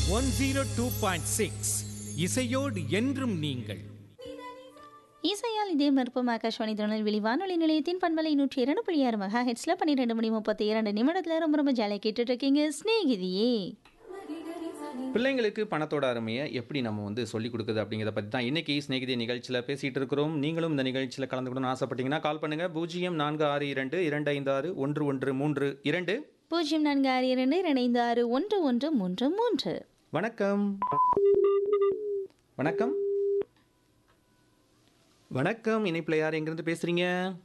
One zero two point six இசையோடு என்றும் நீங்கள் இசையால் இதே மறுப்பும் ஆகாஷ்வாணி திருநெல்வேலி வானொலி நிலையத்தின் பண்பலை நூற்றி இரண்டு புள்ளி ஆறு மகா ஹெட்ஸில் பன்னிரெண்டு மணி முப்பத்தி இரண்டு நிமிடத்தில் ரொம்ப ரொம்ப ஜாலியாக கேட்டுட்டு இருக்கீங்க ஸ்நேகிதியே பிள்ளைங்களுக்கு பணத்தோட அருமையை எப்படி நம்ம வந்து சொல்லிக் கொடுக்குது அப்படிங்கிறத பற்றி தான் இன்னைக்கு ஸ்நேகிதி நிகழ்ச்சியில் பேசிகிட்டு இருக்கிறோம் நீங்களும் இந்த நிகழ்ச்சியில் கலந்துக்கணும்னு ஆசைப்பட்டீங்கன்னா கால் பண்ணுங்கள் பூஜ்ஜியம் நான்கு ஆறு இரண்டு இரண்டு ஐந்து ஆறு ஒன்று ஒன்று மூன்று இரண்டு பூஜ்ஜியம் நான்கு ஆறு இரண்டு இரண்டு ஆறு ஒன்று ஒன்று மூன்று மூன்று வணக்கம் வணக்கம் வணக்கம் இணைப்பில் யார் எங்கேருந்து பேசுகிறீங்க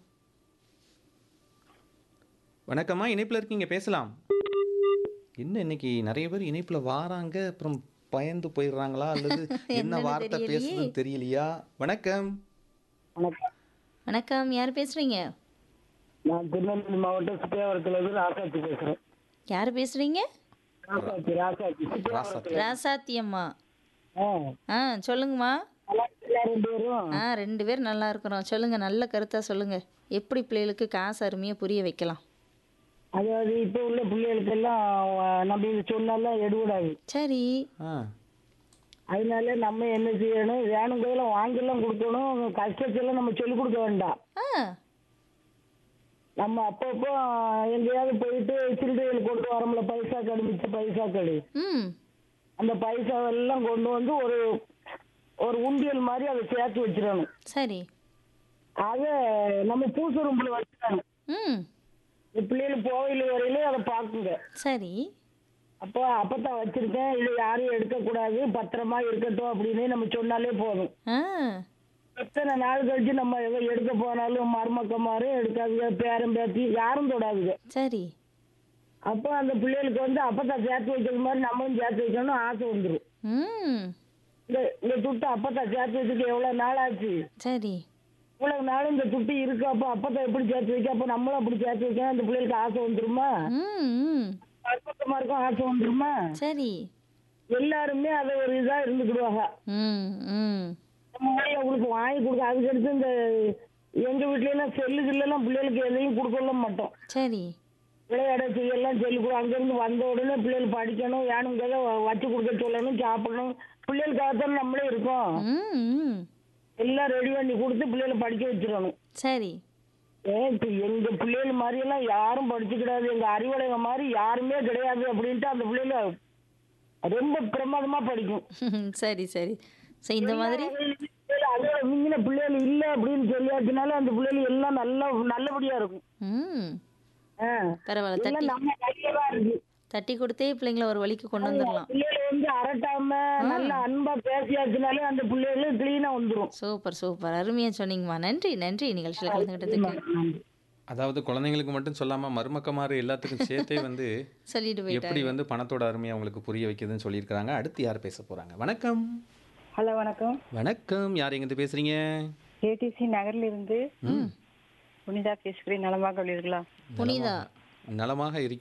வணக்கம்மா இணைப்பில் இருக்கீங்க பேசலாம் என்ன இன்னைக்கு நிறைய பேர் இணைப்பில் வாராங்க அப்புறம் பயந்து போயிடுறாங்களா அல்லது என்ன என்னன்னு வார்த்தை தெரியலையே. பேசுறதுன்னு தெரியலையா வணக்கம் வணக்கம் வணக்கம் யார் பேசுறீங்க நான் திருநெல்வேலி மாவட்டம் சுத்தியாவரத்துல இருந்து ராசாச்சி பேசுறேன் யார் பேசுறீங்க ராசாச்சி ராசாச்சி ராசாத்தி ராசாத்தி அம்மா ஆ ஆ சொல்லுங்கம்மா நல்லா இருக்கீங்களா ரெண்டு பேரும் ஆ ரெண்டு பேர் நல்லா இருக்கிறோம் சொல்லுங்க நல்ல கருத்தா சொல்லுங்க எப்படி பிள்ளைகளுக்கு காசு அருமையாக புரிய வைக்கலாம் அதாவது இப்ப உள்ள பிள்ளைகளுக்கெல்லாம் அஹ், நம்ம இது சொன்னாலும் எடுபடாது சரி ஆ அதனால நம்ம என்ன செய்யணும் வேணுங்கிறதெல்லாம் வாங்கலாம் கொடுக்கணும் கஷ்டத்தெல்லாம் நம்ம சொல்லிக் கொடுக்க வேண்டாம் ஆ நம்ம அப்பப்போ எங்கேயாவது போயிட்டு சில்லறைகள் கொண்டு வரோம்ல பைசா கடை மிச்ச பைசா கடை ம் அந்த பைசாவெல்லாம் கொண்டு வந்து ஒரு ஒரு உண்டியல் மாதிரி அதை சேர்த்து வச்சிடணும் சரி அதை நம்ம பூச ரூம்ல வச்சிடணும் ம் இந்த பிள்ளைகள் போவையில் வரையிலே அதை பார்க்குங்க சரி அப்போ அப்பதான் வச்சிருக்கேன் இது யாரும் எடுக்கக்கூடாது பத்திரமா இருக்கட்டும் அப்படின்னு நம்ம சொன்னாலே போதும் ஆ எத்தனை நாள் கழிச்சு நம்ம எதை எடுக்க போனாலும் மருமக்கமாரு எடுக்காதுங்க பேரம் பேத்தி யாரும் தொடாதுங்க சரி அப்போ அந்த பிள்ளைகளுக்கு வந்து அப்பதான் சேர்த்து வைக்கிறது மாதிரி நம்மளும் சேர்த்து வைக்கணும்னு ஆசை வந்துடும் ம் இந்த இந்த துட்டு அப்பதான் சேர்த்து வச்சுக்க எவ்வளவு நாள் ஆச்சு சரி இவ்வளவு நாள் இந்த துட்டு இருக்கு அப்போ அப்பதான் எப்படி சேர்த்து வைக்க அப்போ நம்மளும் அப்படி சேர்த்து வைக்கணும் அந்த பிள்ளைகளுக்கு ஆசை வந்துருமா ம் ம் மருமக்கமா இருக்கும் ஆசை வந்துருமா சரி எல்லாருமே அதை ஒரு இதா இருந்துக்கிடுவாங்க ம் ம் நம்ம ஊர்ல உங்களுக்கு வாங்கி கொடுக்க அதுக்கடுத்து இந்த எங்க வீட்ல எல்லாம் செல்லு கில்லெல்லாம் பிள்ளைகளுக்கு எதையும் கொடுக்கல மாட்டோம் சரி விளையாட செய்யலாம் செல்லு கொடு அங்கிருந்து வந்த உடனே பிள்ளைகள் படிக்கணும் வேணுங்கிறத வச்சு கொடுக்க சொல்லணும் சாப்பிடணும் பிள்ளைகளுக்காகத்தான் நம்மளே இருக்கோம் ம் ம் எல்லாம் ரெடி பண்ணி கொடுத்து பிள்ளைகளை படிக்க வச்சிடணும் சரி ஏன் இப்ப எங்க பிள்ளைகள் மாதிரி எல்லாம் யாரும் படிச்சுக்கிடாது எங்க அறிவுடைங்க மாதிரி யாருமே கிடையாது அப்படின்ட்டு அந்த பிள்ளைல ரொம்ப பிரமாதமா படிக்கும் சரி சரி ஸோ இந்த மாதிரி அதோட மிஞ்சின பிள்ளைகள் இல்ல அப்படின்னு சொல்லியாச்சுனால அந்த பிள்ளைகள் எல்லாம் நல்ல நல்லபடியா இருக்கும் ம் ஆ. பரவாயில்ல தட்டி எல்லாம் நம்ம கையில தான் இருக்கு தட்டி கொடுத்தே பிள்ளைங்களை ஒரு வழிக்கு கொண்டு வந்துடலாம் பிள்ளைகள் வந்து அரட்டாம நல்ல அன்பா பேசியாச்சுனாலே அந்த பிள்ளைகள் கிளீனா வந்துரும் சூப்பர் சூப்பர் அருமையாக சொன்னீங்கம்மா நன்றி நன்றி நிகழ்ச்சியில் கலந்துக்கிட்டதுக்கு அதாவது குழந்தைங்களுக்கு மட்டும் சொல்லாமல் மருமக்கமாறு எல்லாத்துக்கும் சேர்த்தே வந்து சொல்லிட்டு போயிட்டாங்க எப்படி வந்து பணத்தோட அருமையை அவங்களுக்கு புரிய வைக்குதுன்னு சொல்லியிருக்கிறாங்க அடுத்து யார் பேச போகிறாங்க வணக்கம் ஹலோ வணக்கம் வணக்கம் யார் எங்கேருந்து பேசுகிறீங்க ஏடிசி நகர்ல இருந்து புனிதா பேசுகிறேன் நலமாக உள்ளீர்களா புனிதா நலமாக இருக்கிறேன்